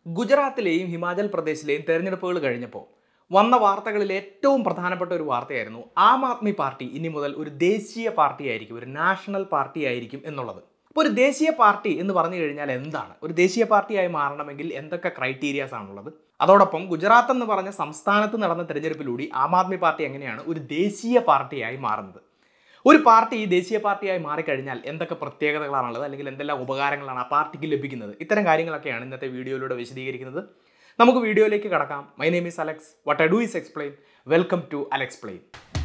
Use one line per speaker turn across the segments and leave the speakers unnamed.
ഗുജറാത്തിലെയും ഹിമാചൽ പ്രദേശിലെയും തെരഞ്ഞെടുപ്പുകൾ കഴിഞ്ഞപ്പോൾ വന്ന വാർത്തകളിൽ ഏറ്റവും പ്രധാനപ്പെട്ട ഒരു വാർത്തയായിരുന്നു ആം ആദ്മി പാർട്ടി ഇനി മുതൽ ഒരു ദേശീയ പാർട്ടി ആയിരിക്കും ഒരു നാഷണൽ പാർട്ടി ആയിരിക്കും എന്നുള്ളത് അപ്പോൾ ഒരു ദേശീയ പാർട്ടി എന്ന് പറഞ്ഞു കഴിഞ്ഞാൽ എന്താണ് ഒരു ദേശീയ പാർട്ടിയായി മാറണമെങ്കിൽ എന്തൊക്കെ ക്രൈറ്റീരിയാസ് ആണുള്ളത് അതോടൊപ്പം ഗുജറാത്ത് എന്ന് പറഞ്ഞ സംസ്ഥാനത്ത് നടന്ന തെരഞ്ഞെടുപ്പിലൂടെ ആം ആദ്മി പാർട്ടി എങ്ങനെയാണ് ഒരു ദേശീയ പാർട്ടിയായി മാറുന്നത് ഒരു പാർട്ടി ദേശീയ പാർട്ടിയായി മാറിക്കഴിഞ്ഞാൽ എന്തൊക്കെ പ്രത്യേകതകളാണുള്ളത് അല്ലെങ്കിൽ എന്തെല്ലാം ഉപകാരങ്ങളാണ് ആ പാർട്ടിക്ക് ലഭിക്കുന്നത് ഇത്തരം കാര്യങ്ങളൊക്കെയാണ് ഇന്നത്തെ വീഡിയോയിലൂടെ വിശദീകരിക്കുന്നത് നമുക്ക് വീഡിയോയിലേക്ക് കടക്കാം my name is Alex what I do is explain welcome to Alexplain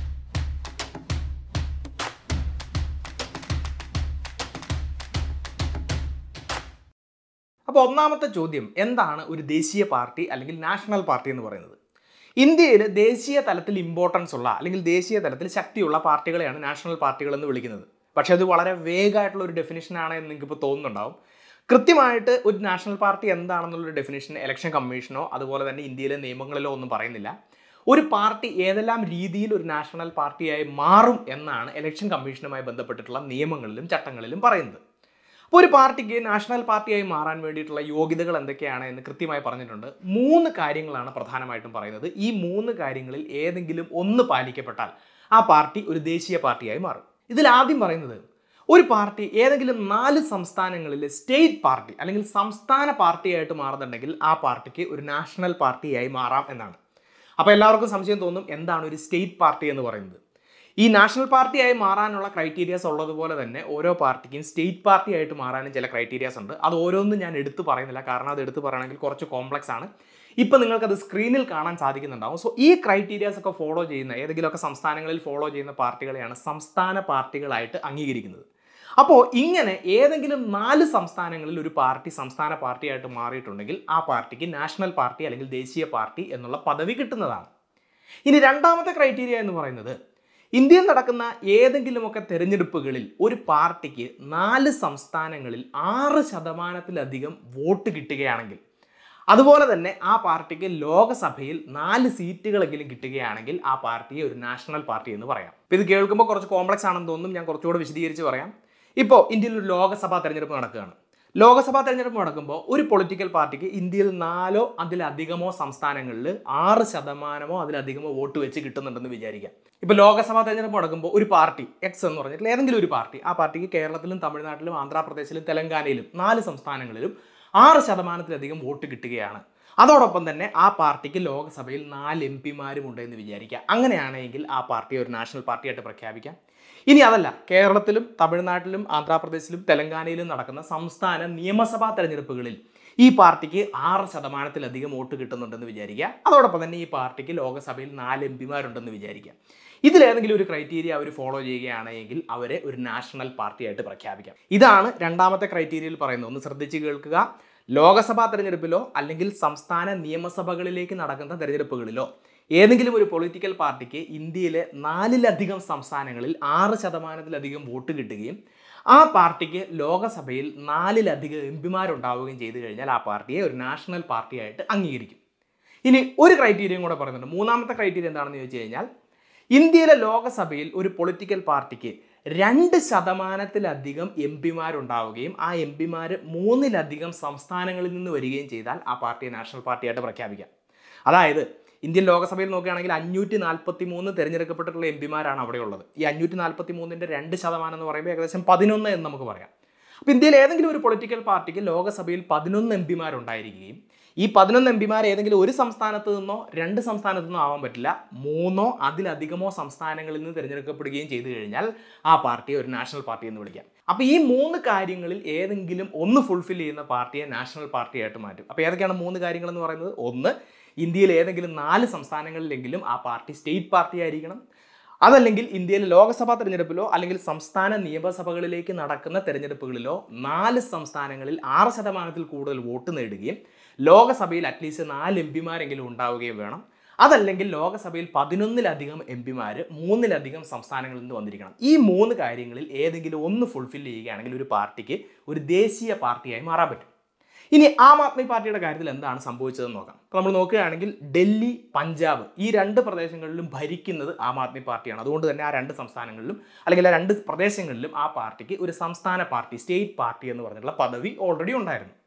അപ്പോൾ ഒന്നാമത്തെ ചോദ്യം എന്താണ് ഒരു ദേശീയ പാർട്ടി അല്ലെങ്കിൽ നാഷണൽ പാർട്ടി എന്ന് പറയുന്നത് ഇന്ത്യയിൽ ദേശീയ തലത്തിൽ ഇമ്പോർട്ടൻസ് ഉള്ള അല്ലെങ്കിൽ ദേശീയ തലത്തിൽ ശക്തിയുള്ള പാർട്ടികളെയാണ് നാഷണൽ പാർട്ടികൾ എന്ന് വിളിക്കുന്നത് പക്ഷേ അത് വളരെ വേഗമായിട്ടുള്ള ഒരു ഡെഫിനേഷനാണ് എന്ന് നിങ്ങൾക്ക് ഇപ്പോൾ തോന്നുന്നുണ്ടാവും കൃത്യമായിട്ട് ഒരു നാഷണൽ പാർട്ടി എന്താണെന്നുള്ളൊരു ഡെഫിനേഷൻ ഇലക്ഷൻ കമ്മീഷനോ അതുപോലെ തന്നെ ഇന്ത്യയിലെ നിയമങ്ങളിലോ ഒന്നും പറയുന്നില്ല ഒരു പാർട്ടി ഏതെല്ലാം രീതിയിൽ ഒരു നാഷണൽ പാർട്ടിയായി മാറും എന്നാണ് ഇലക്ഷൻ കമ്മീഷനുമായി ബന്ധപ്പെട്ടിട്ടുള്ള നിയമങ്ങളിലും ചട്ടങ്ങളിലും പറയുന്നത് അപ്പോൾ ഒരു പാർട്ടിക്ക് നാഷണൽ പാർട്ടിയായി മാറാൻ വേണ്ടിയിട്ടുള്ള യോഗ്യതകൾ എന്തൊക്കെയാണ് എന്ന് കൃത്യമായി പറഞ്ഞിട്ടുണ്ട് മൂന്ന് കാര്യങ്ങളാണ് പ്രധാനമായിട്ടും പറയുന്നത് ഈ മൂന്ന് കാര്യങ്ങളിൽ ഏതെങ്കിലും ഒന്ന് പാലിക്കപ്പെട്ടാൽ ആ പാർട്ടി ഒരു ദേശീയ പാർട്ടിയായി മാറും ഇതിൽ ആദ്യം പറയുന്നത് ഒരു പാർട്ടി ഏതെങ്കിലും നാല് സംസ്ഥാനങ്ങളിൽ സ്റ്റേറ്റ് പാർട്ടി അല്ലെങ്കിൽ സംസ്ഥാന പാർട്ടിയായിട്ട് മാറുന്നുണ്ടെങ്കിൽ ആ പാർട്ടിക്ക് ഒരു നാഷണൽ പാർട്ടിയായി മാറാം എന്നാണ് അപ്പോൾ എല്ലാവർക്കും സംശയം തോന്നും എന്താണ് ഒരു സ്റ്റേറ്റ് പാർട്ടി എന്ന് പറയുന്നത് ഈ നാഷണൽ പാർട്ടിയായി മാറാനുള്ള ക്രൈറ്റീരിയാസ് ഉള്ളതുപോലെ തന്നെ ഓരോ പാർട്ടിക്കും സ്റ്റേറ്റ് പാർട്ടി ആയിട്ട് മാറാനും ചില ക്രൈറ്റീരിയാസ് ഉണ്ട് അത് ഓരോന്നും ഞാൻ എടുത്തു പറയുന്നില്ല കാരണം അത് എടുത്തു പറയണമെങ്കിൽ കുറച്ച് കോംപ്ലക്സ് ആണ് ഇപ്പം നിങ്ങൾക്കത് സ്ക്രീനിൽ കാണാൻ സാധിക്കുന്നുണ്ടാവും സോ ഈ ക്രൈറ്റീരിയാസ് ഒക്കെ ഫോളോ ചെയ്യുന്ന ഏതെങ്കിലുമൊക്കെ സംസ്ഥാനങ്ങളിൽ ഫോളോ ചെയ്യുന്ന പാർട്ടികളെയാണ് സംസ്ഥാന പാർട്ടികളായിട്ട് അംഗീകരിക്കുന്നത് അപ്പോൾ ഇങ്ങനെ ഏതെങ്കിലും നാല് സംസ്ഥാനങ്ങളിൽ ഒരു പാർട്ടി സംസ്ഥാന പാർട്ടിയായിട്ട് മാറിയിട്ടുണ്ടെങ്കിൽ ആ പാർട്ടിക്ക് നാഷണൽ പാർട്ടി അല്ലെങ്കിൽ ദേശീയ പാർട്ടി എന്നുള്ള പദവി കിട്ടുന്നതാണ് ഇനി രണ്ടാമത്തെ ക്രൈറ്റീരിയ എന്ന് പറയുന്നത് ഇന്ത്യയിൽ നടക്കുന്ന ഏതെങ്കിലുമൊക്കെ തെരഞ്ഞെടുപ്പുകളിൽ ഒരു പാർട്ടിക്ക് നാല് സംസ്ഥാനങ്ങളിൽ ആറ് ശതമാനത്തിലധികം വോട്ട് കിട്ടുകയാണെങ്കിൽ അതുപോലെ തന്നെ ആ പാർട്ടിക്ക് ലോകസഭയിൽ നാല് സീറ്റുകളെങ്കിലും കിട്ടുകയാണെങ്കിൽ ആ പാർട്ടിയെ ഒരു നാഷണൽ പാർട്ടി എന്ന് പറയാം അപ്പോൾ ഇത് കേൾക്കുമ്പോൾ കുറച്ച് കോംപ്ലക്സ് ആണെന്ന് തോന്നും ഞാൻ കുറച്ചുകൂടെ വിശദീകരിച്ച് പറയാം ഇപ്പോൾ ഇന്ത്യയിൽ ഒരു ലോകസഭാ തെരഞ്ഞെടുപ്പ് നടക്കുകയാണ് ലോകസഭാ തെരഞ്ഞെടുപ്പ് നടക്കുമ്പോൾ ഒരു പൊളിറ്റിക്കൽ പാർട്ടിക്ക് ഇന്ത്യയിൽ നാലോ അതിലധികമോ സംസ്ഥാനങ്ങളിൽ ആറ് ശതമാനമോ അതിലധികമോ വോട്ട് വെച്ച് കിട്ടുന്നുണ്ടെന്ന് വിചാരിക്കാം ഇപ്പോൾ ലോകസഭാ തെരഞ്ഞെടുപ്പ് നടക്കുമ്പോൾ ഒരു പാർട്ടി എക്സ് എന്ന് പറഞ്ഞിട്ടുള്ള ഏതെങ്കിലും ഒരു പാർട്ടി ആ പാർട്ടിക്ക് കേരളത്തിലും തമിഴ്നാട്ടിലും ആന്ധ്രാപ്രദേശിലും തെലങ്കാനയിലും നാല് സംസ്ഥാനങ്ങളിലും ആറ് ശതമാനത്തിലധികം വോട്ട് കിട്ടുകയാണ് അതോടൊപ്പം തന്നെ ആ പാർട്ടിക്ക് ലോകസഭയിൽ നാല് എം പിമാരും ഉണ്ടെന്ന് വിചാരിക്കുക അങ്ങനെയാണെങ്കിൽ ആ പാർട്ടിയെ ഒരു നാഷണൽ പാർട്ടിയായിട്ട് പ്രഖ്യാപിക്കാം ഇനി അതല്ല കേരളത്തിലും തമിഴ്നാട്ടിലും ആന്ധ്രാപ്രദേശിലും തെലങ്കാനയിലും നടക്കുന്ന സംസ്ഥാന നിയമസഭാ തെരഞ്ഞെടുപ്പുകളിൽ ഈ പാർട്ടിക്ക് ആറ് ശതമാനത്തിലധികം വോട്ട് കിട്ടുന്നുണ്ടെന്ന് വിചാരിക്കുക അതോടൊപ്പം തന്നെ ഈ പാർട്ടിക്ക് ലോകസഭയിൽ നാല് എം പിമാരുണ്ടെന്ന് വിചാരിക്കുക ഇതിലേതെങ്കിലും ഒരു ക്രൈറ്റീരിയ അവർ ഫോളോ ചെയ്യുകയാണെങ്കിൽ അവരെ ഒരു നാഷണൽ പാർട്ടിയായിട്ട് പ്രഖ്യാപിക്കാം ഇതാണ് രണ്ടാമത്തെ ക്രൈറ്റീരിയയിൽ പറയുന്നത് ഒന്ന് ശ്രദ്ധിച്ച് കേൾക്കുക ലോകസഭാ തെരഞ്ഞെടുപ്പിലോ അല്ലെങ്കിൽ സംസ്ഥാന നിയമസഭകളിലേക്ക് നടക്കുന്ന തെരഞ്ഞെടുപ്പുകളിലോ ഏതെങ്കിലും ഒരു പൊളിറ്റിക്കൽ പാർട്ടിക്ക് ഇന്ത്യയിലെ നാലിലധികം സംസ്ഥാനങ്ങളിൽ ആറ് ശതമാനത്തിലധികം വോട്ട് കിട്ടുകയും ആ പാർട്ടിക്ക് ലോകസഭയിൽ നാലിലധികം എം പിമാരുണ്ടാവുകയും ചെയ്തു കഴിഞ്ഞാൽ ആ പാർട്ടിയെ ഒരു നാഷണൽ പാർട്ടിയായിട്ട് അംഗീകരിക്കും ഇനി ഒരു ക്രൈറ്റീരിയയും കൂടെ പറയുന്നുണ്ട് മൂന്നാമത്തെ ക്രൈറ്റീരിയ എന്താണെന്ന് ചോദിച്ചു കഴിഞ്ഞാൽ ഇന്ത്യയിലെ ലോകസഭയിൽ ഒരു പൊളിറ്റിക്കൽ പാർട്ടിക്ക് രണ്ട് ശതമാനത്തിലധികം എം പിമാരുണ്ടാവുകയും ആ എം പിമാർ മൂന്നിലധികം സംസ്ഥാനങ്ങളിൽ നിന്ന് വരികയും ചെയ്താൽ ആ പാർട്ടിയെ നാഷണൽ പാർട്ടിയായിട്ട് പ്രഖ്യാപിക്കാം അതായത് ഇന്ത്യൻ ലോകസഭയിൽ നോക്കുകയാണെങ്കിൽ അഞ്ഞൂറ്റി നാൽപ്പത്തി മൂന്ന് തിരഞ്ഞെടുക്കപ്പെട്ടിട്ടുള്ള എം പിമാരാണ് അവിടെ ഉള്ളത് ഈ അഞ്ഞൂറ്റി നാൽപ്പത്തി മൂന്നിൻ്റെ രണ്ട് ശതമാനം എന്ന് പറയുമ്പോൾ ഏകദേശം പതിനൊന്ന് എന്ന് നമുക്ക് പറയാം അപ്പോൾ ഇന്ത്യയിൽ ഏതെങ്കിലും ഒരു പൊളിറ്റിക്കൽ പാർട്ടിക്ക് ലോകസഭയിൽ പതിനൊന്ന് എം പിമാരുണ്ടായിരിക്കുകയും ഈ പതിനൊന്ന് എം പിമാർ ഏതെങ്കിലും ഒരു സംസ്ഥാനത്ത് നിന്നോ രണ്ട് സംസ്ഥാനത്തു നിന്നോ ആവാൻ പറ്റില്ല മൂന്നോ അതിലധികമോ സംസ്ഥാനങ്ങളിൽ നിന്ന് തിരഞ്ഞെടുക്കപ്പെടുകയും ചെയ്തു കഴിഞ്ഞാൽ ആ പാർട്ടിയെ ഒരു നാഷണൽ പാർട്ടി എന്ന് വിളിക്കാം അപ്പോൾ ഈ മൂന്ന് കാര്യങ്ങളിൽ ഏതെങ്കിലും ഒന്ന് ഫുൾഫിൽ ചെയ്യുന്ന പാർട്ടിയെ നാഷണൽ പാർട്ടിയായിട്ട് മാറ്റും അപ്പോൾ ഏതൊക്കെയാണ് മൂന്ന് കാര്യങ്ങൾ എന്ന് പറയുന്നത് ഒന്ന് ഇന്ത്യയിൽ ഏതെങ്കിലും നാല് സംസ്ഥാനങ്ങളിലെങ്കിലും ആ പാർട്ടി സ്റ്റേറ്റ് പാർട്ടി ആയിരിക്കണം അതല്ലെങ്കിൽ ഇന്ത്യയിലെ ലോക്സഭാ തെരഞ്ഞെടുപ്പിലോ അല്ലെങ്കിൽ സംസ്ഥാന നിയമസഭകളിലേക്ക് നടക്കുന്ന തെരഞ്ഞെടുപ്പുകളിലോ നാല് സംസ്ഥാനങ്ങളിൽ ആറ് ശതമാനത്തിൽ കൂടുതൽ വോട്ട് നേടുകയും ലോകസഭയിൽ അറ്റ്ലീസ്റ്റ് നാല് എം പിമാരെങ്കിലും ഉണ്ടാവുകയും വേണം അതല്ലെങ്കിൽ ലോകസഭയിൽ പതിനൊന്നിലധികം എം പിമാർ മൂന്നിലധികം സംസ്ഥാനങ്ങളിൽ നിന്ന് വന്നിരിക്കണം ഈ മൂന്ന് കാര്യങ്ങളിൽ ഏതെങ്കിലും ഒന്ന് ഫുൾഫിൽ ചെയ്യുകയാണെങ്കിൽ ഒരു പാർട്ടിക്ക് ഒരു ദേശീയ പാർട്ടിയായി മാറാൻ പറ്റും ഇനി ആം ആദ്മി പാർട്ടിയുടെ കാര്യത്തിൽ എന്താണ് സംഭവിച്ചതെന്ന് നോക്കാം അപ്പോൾ നമ്മൾ നോക്കുകയാണെങ്കിൽ ഡൽഹി പഞ്ചാബ് ഈ രണ്ട് പ്രദേശങ്ങളിലും ഭരിക്കുന്നത് ആം ആദ്മി പാർട്ടിയാണ് അതുകൊണ്ട് തന്നെ ആ രണ്ട് സംസ്ഥാനങ്ങളിലും അല്ലെങ്കിൽ ആ രണ്ട് പ്രദേശങ്ങളിലും ആ പാർട്ടിക്ക് ഒരു സംസ്ഥാന പാർട്ടി സ്റ്റേറ്റ് പാർട്ടി എന്ന് പറഞ്ഞിട്ടുള്ള പദവി ഓൾറെഡി ഉണ്ടായിരുന്നു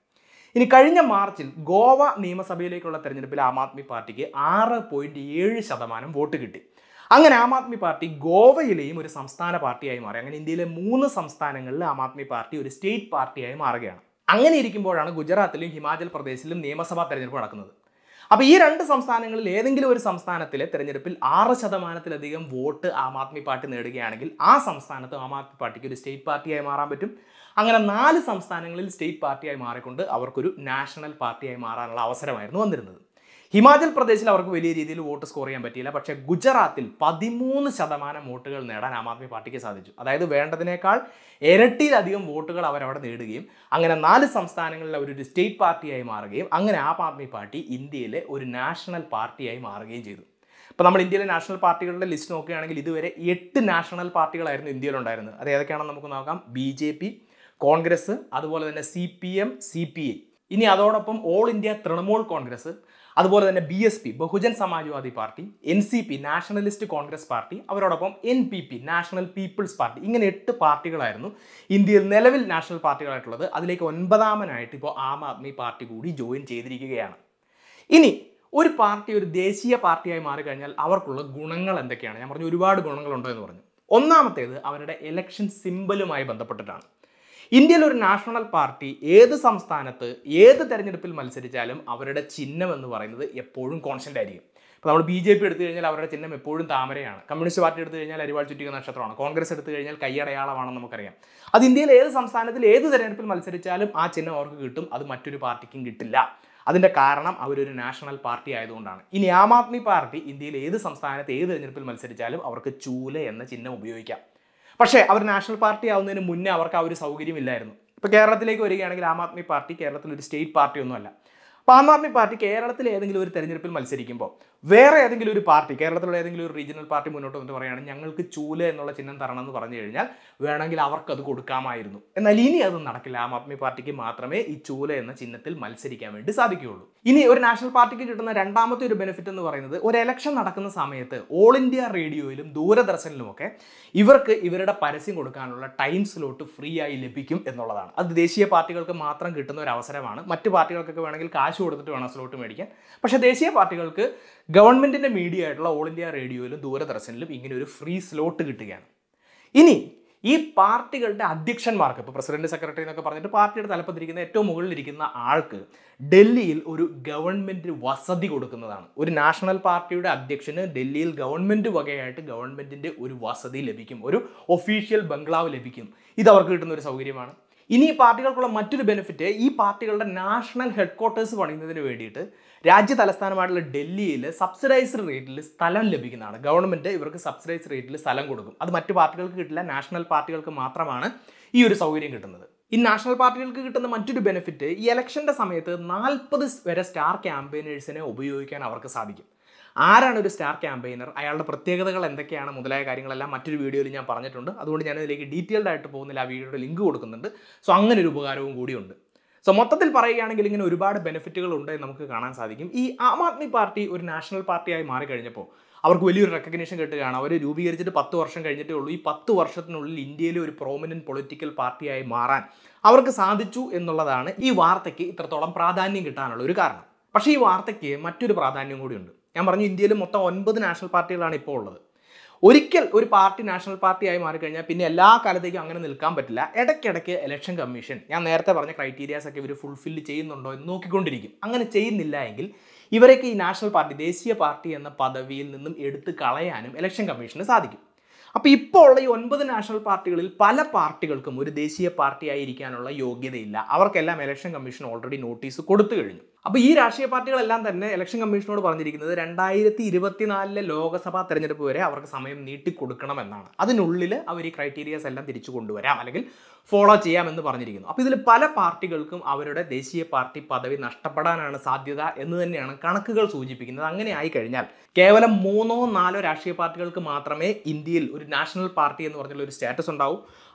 ഇനി കഴിഞ്ഞ മാർച്ചിൽ ഗോവ നിയമസഭയിലേക്കുള്ള തെരഞ്ഞെടുപ്പിൽ ആം ആദ്മി പാർട്ടിക്ക് ആറ് പോയിന്റ് ഏഴ് ശതമാനം വോട്ട് കിട്ടി അങ്ങനെ ആം ആദ്മി പാർട്ടി ഗോവയിലെയും ഒരു സംസ്ഥാന പാർട്ടിയായി മാറി അങ്ങനെ ഇന്ത്യയിലെ മൂന്ന് സംസ്ഥാനങ്ങളിൽ ആം ആദ്മി പാർട്ടി ഒരു സ്റ്റേറ്റ് പാർട്ടിയായി മാറുകയാണ് അങ്ങനെ ഇരിക്കുമ്പോഴാണ് ഗുജറാത്തിലും ഹിമാചൽ പ്രദേശിലും നിയമസഭാ തെരഞ്ഞെടുപ്പ് നടക്കുന്നത് അപ്പോൾ ഈ രണ്ട് സംസ്ഥാനങ്ങളിൽ ഏതെങ്കിലും ഒരു സംസ്ഥാനത്തിലെ തെരഞ്ഞെടുപ്പിൽ ആറ് ശതമാനത്തിലധികം വോട്ട് ആം ആദ്മി പാർട്ടി നേടുകയാണെങ്കിൽ ആ സംസ്ഥാനത്ത് ആം ആദ്മി പാർട്ടിക്ക് ഒരു സ്റ്റേറ്റ് പാർട്ടിയായി മാറാൻ പറ്റും അങ്ങനെ നാല് സംസ്ഥാനങ്ങളിൽ സ്റ്റേറ്റ് പാർട്ടിയായി മാറിക്കൊണ്ട് അവർക്കൊരു നാഷണൽ പാർട്ടിയായി മാറാനുള്ള അവസരമായിരുന്നു വന്നിരുന്നത് ഹിമാചൽ പ്രദേശിൽ അവർക്ക് വലിയ രീതിയിൽ വോട്ട് സ്കോർ ചെയ്യാൻ പറ്റിയില്ല പക്ഷേ ഗുജറാത്തിൽ പതിമൂന്ന് ശതമാനം വോട്ടുകൾ നേടാൻ ആം ആദ്മി പാർട്ടിക്ക് സാധിച്ചു അതായത് വേണ്ടതിനേക്കാൾ ഇരട്ടിയിലധികം വോട്ടുകൾ അവരവിടെ നേടുകയും അങ്ങനെ നാല് സംസ്ഥാനങ്ങളിൽ അവരൊരു സ്റ്റേറ്റ് പാർട്ടിയായി മാറുകയും അങ്ങനെ ആം ആദ്മി പാർട്ടി ഇന്ത്യയിലെ ഒരു നാഷണൽ പാർട്ടിയായി മാറുകയും ചെയ്തു ഇപ്പോൾ നമ്മൾ ഇന്ത്യയിലെ നാഷണൽ പാർട്ടികളുടെ ലിസ്റ്റ് നോക്കുകയാണെങ്കിൽ ഇതുവരെ എട്ട് നാഷണൽ പാർട്ടികളായിരുന്നു ഇന്ത്യയിലുണ്ടായിരുന്നത് അത് ഏതൊക്കെയാണെന്ന് നമുക്ക് നോക്കാം ബി ജെ പി കോൺഗ്രസ് അതുപോലെ തന്നെ C P M C P I ഇനി അതോടൊപ്പം ഓൾ ഇന്ത്യ തൃണമൂൽ കോൺഗ്രസ് അതുപോലെ തന്നെ B S P Bahujan Samajwadi party N C P nationalist Congress party അവരോടൊപ്പം N P P national people's party ഇങ്ങനെ എട്ട് പാർട്ടികളായിരുന്നു ഇന്ത്യയിൽ നിലവിൽ നാഷണൽ പാർട്ടികളായിട്ടുള്ളത് അതിലേക്ക് ഒൻപതാമനായിട്ട് ഇപ്പോൾ ആം ആദ്മി പാർട്ടി കൂടി ജോയിൻ ചെയ്തിരിക്കുകയാണ് ഇനി ഒരു പാർട്ടി ഒരു ദേശീയ പാർട്ടിയായി മാറിക്കഴിഞ്ഞാൽ അവർക്കുള്ള ഗുണങ്ങൾ എന്തൊക്കെയാണ് ഞാൻ പറഞ്ഞു ഒരുപാട് ഗുണങ്ങളുണ്ടോ എന്ന് പറഞ്ഞു ഒന്നാമത്തേത് അവരുടെ ഇലക്ഷൻ സിമ്പലുമായി ബന്ധപ്പെട്ടിട്ടാണ് ഇന്ത്യയിൽ ഒരു നാഷണൽ പാർട്ടി ഏത് സംസ്ഥാനത്ത് ഏത് തെരഞ്ഞെടുപ്പിൽ മത്സരിച്ചാലും അവരുടെ ചിഹ്നം എന്ന് പറയുന്നത് എപ്പോഴും കോൺസ്റ്റന്റ് ആയിരിക്കും ഇപ്പോൾ നമ്മൾ ബി ജെ പി എടുത്തു കഴിഞ്ഞാൽ അവരുടെ ചിഹ്നം എപ്പോഴും താമരയാണ് കമ്മ്യൂണിസ്റ്റ് പാർട്ടി എടുത്തു കഴിഞ്ഞാൽ അരിവാൾ ചുറ്റിക നക്ഷത്രമാണ് കോൺഗ്രസ് എടുത്തു കഴിഞ്ഞാൽ കൈയടയാളമാണെന്ന് നമുക്കറിയാം അത് ഇന്ത്യയിൽ ഏത് സംസ്ഥാനത്തിൽ ഏത് തെരഞ്ഞെടുപ്പിൽ മത്സരിച്ചാലും ആ ചിഹ്നം അവർക്ക് കിട്ടും അത് മറ്റൊരു പാർട്ടിക്കും കിട്ടില്ല അതിൻ്റെ കാരണം അവരൊരു നാഷണൽ പാർട്ടി ആയതുകൊണ്ടാണ് ഇനി ആം ആദ്മി പാർട്ടി ഇന്ത്യയിൽ ഏത് സംസ്ഥാനത്ത് ഏത് തെരഞ്ഞെടുപ്പിൽ മത്സരിച്ചാലും അവർക്ക് ചൂല എന്ന ചിഹ്നം ഉപയോഗിക്കാം പക്ഷേ അവർ നാഷണൽ പാർട്ടി ആവുന്നതിന് മുന്നേ അവർക്ക് ആ ഒരു സൗകര്യമില്ലായിരുന്നു ഇപ്പോൾ കേരളത്തിലേക്ക് വരികയാണെങ്കിൽ ആം ആദ്മി പാർട്ടി കേരളത്തിൽ ഒരു സ്റ്റേറ്റ് പാർട്ടി ഒന്നുമല്ല അപ്പോൾ ആം ആദ്മി പാർട്ടി കേരളത്തിൽ ഏതെങ്കിലും ഒരു തെരഞ്ഞെടുപ്പിൽ മത്സരിക്കുമ്പോൾ വേറെ ഏതെങ്കിലും ഒരു പാർട്ടി കേരളത്തിലുള്ള ഏതെങ്കിലും ഒരു റീജിയണൽ പാർട്ടി മുന്നോട്ട് വന്നിട്ട് പറയുകയാണ് ഞങ്ങൾക്ക് ചൂല എന്നുള്ള ചിഹ്നം തരണം എന്ന് പറഞ്ഞു കഴിഞ്ഞാൽ വേണമെങ്കിൽ അവർക്ക് അത് കൊടുക്കാമായിരുന്നു എന്നാൽ ഇനി അത് നടക്കില്ല ആം ആദ്മി പാർട്ടിക്ക് മാത്രമേ ഈ ചൂല എന്ന ചിഹ്നത്തിൽ മത്സരിക്കാൻ വേണ്ടി സാധിക്കുകയുള്ളൂ ഇനി ഒരു നാഷണൽ പാർട്ടിക്ക് കിട്ടുന്ന രണ്ടാമത്തെ ഒരു ബെനിഫിറ്റ് എന്ന് പറയുന്നത് ഒരു ഇലക്ഷൻ നടക്കുന്ന സമയത്ത് ഓൾ ഇന്ത്യ റേഡിയോയിലും ദൂരദർശനിലുമൊക്കെ ഇവർക്ക് ഇവരുടെ പരസ്യം കൊടുക്കാനുള്ള ടൈം സ്ലോട്ട് ഫ്രീ ആയി ലഭിക്കും എന്നുള്ളതാണ് അത് ദേശീയ പാർട്ടികൾക്ക് മാത്രം കിട്ടുന്ന ഒരു അവസരമാണ് മറ്റ് പാർട്ടികൾക്കൊക്കെ വേണമെങ്കിൽ കാശ് കൊടുത്തിട്ട് വേണം സ്ലോട്ട് മേടിക്കാൻ പക്ഷേ ദേശീയ പാർട്ടികൾക്ക് ഗവൺമെൻറ്റിൻ്റെ മീഡിയ ആയിട്ടുള്ള ഓൾ ഇന്ത്യ റേഡിയോയിലും ദൂരദർശനിലും ഇങ്ങനെ ഒരു ഫ്രീ സ്ലോട്ട് കിട്ടുകയാണ് ഇനി ഈ പാർട്ടികളുടെ അധ്യക്ഷന്മാർക്ക് ഇപ്പോൾ പ്രസിഡന്റ് സെക്രട്ടറി എന്നൊക്കെ പറഞ്ഞിട്ട് പാർട്ടിയുടെ തലപ്പത്തിരിക്കുന്ന ഏറ്റവും മുകളിലിരിക്കുന്ന ആൾക്ക് ഡൽഹിയിൽ ഒരു ഗവൺമെൻറ് വസതി കൊടുക്കുന്നതാണ് ഒരു നാഷണൽ പാർട്ടിയുടെ അധ്യക്ഷന് ഡൽഹിയിൽ ഗവൺമെൻറ് വകയായിട്ട് ഗവൺമെൻറ്റിൻ്റെ ഒരു വസതി ലഭിക്കും ഒരു ഒഫീഷ്യൽ ബംഗ്ലാവ് ലഭിക്കും ഇത് അവർക്ക് കിട്ടുന്ന ഒരു സൗകര്യമാണ് ഇനി ഈ പാർട്ടികൾക്കുള്ള മറ്റൊരു ബെനിഫിറ്റ് ഈ പാർട്ടികളുടെ നാഷണൽ ഹെഡ് ക്വാർട്ടേഴ്സ് പണിയുന്നതിന് വേണ്ടിയിട്ട് രാജ്യ തലസ്ഥാനമായിട്ടുള്ള ഡൽഹിയിൽ സബ്സിഡൈസ്ഡ് റേറ്റിൽ സ്ഥലം ലഭിക്കുന്നതാണ് ഗവൺമെൻറ് ഇവർക്ക് സബ്സിഡൈസ്ഡ് റേറ്റിൽ സ്ഥലം കൊടുക്കും അത് മറ്റു പാർട്ടികൾക്ക് കിട്ടില്ല നാഷണൽ പാർട്ടികൾക്ക് മാത്രമാണ് ഈ ഒരു സൗകര്യം കിട്ടുന്നത് ഈ നാഷണൽ പാർട്ടികൾക്ക് കിട്ടുന്ന മറ്റൊരു ബെനിഫിറ്റ് ഈ ഇലക്ഷൻ്റെ സമയത്ത് നാൽപ്പത് വരെ സ്റ്റാർ ക്യാമ്പയിനേഴ്സിനെ ഉപയോഗിക്കാൻ അവർക്ക് സാധിക്കും ആരാണ് ഒരു സ്റ്റാർ ക്യാമ്പയിനർ അയാളുടെ പ്രത്യേകതകൾ എന്തൊക്കെയാണ് മുതലായ കാര്യങ്ങളെല്ലാം മറ്റൊരു വീഡിയോയിൽ ഞാൻ പറഞ്ഞിട്ടുണ്ട് അതുകൊണ്ട് ഞാൻ ഇതിലേക്ക് ഡീറ്റെയിൽഡ് ആയിട്ട് പോകുന്നില്ല ആ വീഡിയോയുടെ ലിങ്ക് കൊടുക്കുന്നുണ്ട് സോ അങ്ങനെ ഒരു ഉപകാരവും കൂടിയുണ്ട് സോ മൊത്തത്തിൽ പറയുകയാണെങ്കിൽ ഇങ്ങനെ ഒരുപാട് ബെനിഫിറ്റുകൾ ഉണ്ട് എന്ന് നമുക്ക് കാണാൻ സാധിക്കും ഈ ആം ആദ്മി പാർട്ടി ഒരു നാഷണൽ പാർട്ടിയായി മാറിക്കഴിഞ്ഞപ്പോൾ അവർക്ക് വലിയൊരു റെക്കഗ്നേഷൻ കിട്ടുകയാണ് അവർ രൂപീകരിച്ചിട്ട് പത്ത് വർഷം കഴിഞ്ഞിട്ടേ ഉള്ളൂ ഈ പത്ത് വർഷത്തിനുള്ളിൽ ഇന്ത്യയിലെ ഒരു പ്രോമിനൻറ്റ് പൊളിറ്റിക്കൽ പാർട്ടിയായി മാറാൻ അവർക്ക് സാധിച്ചു എന്നുള്ളതാണ് ഈ വാർത്തയ്ക്ക് ഇത്രത്തോളം പ്രാധാന്യം കിട്ടാനുള്ള ഒരു കാരണം പക്ഷേ ഈ വാർത്തയ്ക്ക് മറ്റൊരു പ്രാധാന്യം കൂടിയുണ്ട് ഞാൻ പറഞ്ഞു ഇന്ത്യയിൽ മൊത്തം ഒൻപത് നാഷണൽ പാർട്ടികളാണ് ഇപ്പോൾ ഉള്ളത് ഒരിക്കൽ ഒരു പാർട്ടി നാഷണൽ പാർട്ടിയായി മാറിക്കഴിഞ്ഞാൽ പിന്നെ എല്ലാ കാലത്തേക്കും അങ്ങനെ നിൽക്കാൻ പറ്റില്ല ഇടയ്ക്കിടയ്ക്ക് ഇലക്ഷൻ കമ്മീഷൻ ഞാൻ നേരത്തെ പറഞ്ഞ ക്രൈറ്റീരിയാസ് ഒക്കെ ഇവർ ഫുൾഫില്ല് ചെയ്യുന്നുണ്ടോ എന്ന് നോക്കിക്കൊണ്ടിരിക്കും അങ്ങനെ ചെയ്യുന്നില്ല എങ്കിൽ ഇവരൊക്കെ ഈ നാഷണൽ പാർട്ടി ദേശീയ പാർട്ടി എന്ന പദവിയിൽ നിന്നും എടുത്തു കളയാനും ഇലക്ഷൻ കമ്മീഷന് സാധിക്കും അപ്പോൾ ഇപ്പോൾ ഉള്ള ഈ ഒൻപത് നാഷണൽ പാർട്ടികളിൽ പല പാർട്ടികൾക്കും ഒരു ദേശീയ പാർട്ടിയായി ഇരിക്കാനുള്ള യോഗ്യതയില്ല അവർക്കെല്ലാം ഇലക്ഷൻ കമ്മീഷൻ ഓൾറെഡി നോട്ടീസ് കൊടുത്തു കഴിഞ്ഞു അപ്പോൾ ഈ രാഷ്ട്രീയ പാർട്ടികളെല്ലാം തന്നെ ഇലക്ഷൻ കമ്മീഷനോട് പറഞ്ഞിരിക്കുന്നത് രണ്ടായിരത്തി ഇരുപത്തിനാലിലെ ലോക്സഭാ തെരഞ്ഞെടുപ്പ് വരെ അവർക്ക് സമയം നീട്ടിക്കൊടുക്കണം എന്നാണ് അതിനുള്ളിൽ അവർ ഈ ക്രൈറ്റീരിയാസ് എല്ലാം തിരിച്ചു കൊണ്ടുവരാം അല്ലെങ്കിൽ ഫോളോ ചെയ്യാമെന്ന് പറഞ്ഞിരിക്കുന്നു അപ്പോൾ ഇതിൽ പല പാർട്ടികൾക്കും അവരുടെ ദേശീയ പാർട്ടി പദവി നഷ്ടപ്പെടാനാണ് സാധ്യത എന്ന് തന്നെയാണ് കണക്കുകൾ സൂചിപ്പിക്കുന്നത് അങ്ങനെ ആയി കഴിഞ്ഞാൽ കേവലം മൂന്നോ നാലോ രാഷ്ട്രീയ പാർട്ടികൾക്ക് മാത്രമേ ഇന്ത്യയിൽ ഒരു നാഷണൽ പാർട്ടി എന്ന് പറഞ്ഞുള്ള ഒരു സ്റ്റാറ്റസ് ഉണ്ടാവൂ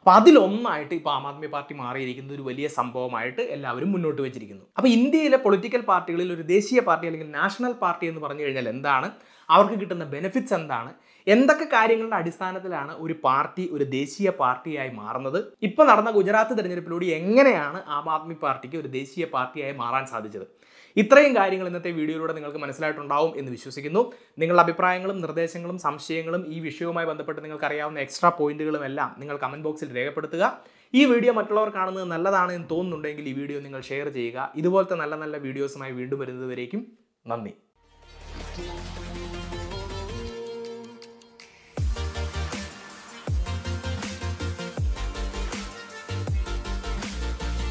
അപ്പോൾ അതിലൊന്നായിട്ട് ഇപ്പോൾ ആം ആദ്മി പാർട്ടി മാറിയിരിക്കുന്നത് ഒരു വലിയ സംഭവമായിട്ട് എല്ലാവരും മുന്നോട്ട് വെച്ചിരിക്കുന്നു അപ്പോൾ ഇന്ത്യയിലെ പൊളിറ്റിക്കൽ പാർട്ടികളിൽ ഒരു ദേശീയ പാർട്ടി അല്ലെങ്കിൽ നാഷണൽ പാർട്ടി എന്ന് പറഞ്ഞു കഴിഞ്ഞാൽ എന്താണ് അവർക്ക് കിട്ടുന്ന ബെനിഫിറ്റ്സ് എന്താണ് എന്തൊക്കെ കാര്യങ്ങളുടെ അടിസ്ഥാനത്തിലാണ് ഒരു പാർട്ടി ഒരു ദേശീയ പാർട്ടിയായി മാറുന്നത് ഇപ്പോൾ നടന്ന ഗുജറാത്ത് തെരഞ്ഞെടുപ്പിലൂടെ എങ്ങനെയാണ് ആം ആദ്മി പാർട്ടിക്ക് ഒരു ദേശീയ പാർട്ടിയായി മാറാൻ സാധിച്ചത് ഇത്രയും കാര്യങ്ങൾ ഇന്നത്തെ വീഡിയോയിലൂടെ നിങ്ങൾക്ക് മനസ്സിലായിട്ടുണ്ടാവും എന്ന് വിശ്വസിക്കുന്നു നിങ്ങളുടെ അഭിപ്രായങ്ങളും നിർദ്ദേശങ്ങളും സംശയങ്ങളും ഈ വിഷയവുമായി ബന്ധപ്പെട്ട് നിങ്ങൾക്ക് അറിയാവുന്ന എക്സ്ട്രാ പോയിന്റുകളും എല്ലാം നിങ്ങൾ കമന്റ് ബോക്സിൽ രേഖപ്പെടുത്തുക ഈ വീഡിയോ മറ്റുള്ളവർ കാണുന്നത് നല്ലതാണ് എന്ന് തോന്നുന്നുണ്ടെങ്കിൽ ഈ വീഡിയോ നിങ്ങൾ ഷെയർ ചെയ്യുക ഇതുപോലത്തെ നല്ല നല്ല വീഡിയോസുമായി വീണ്ടും വരുന്നതുവരേക്കും നന്ദി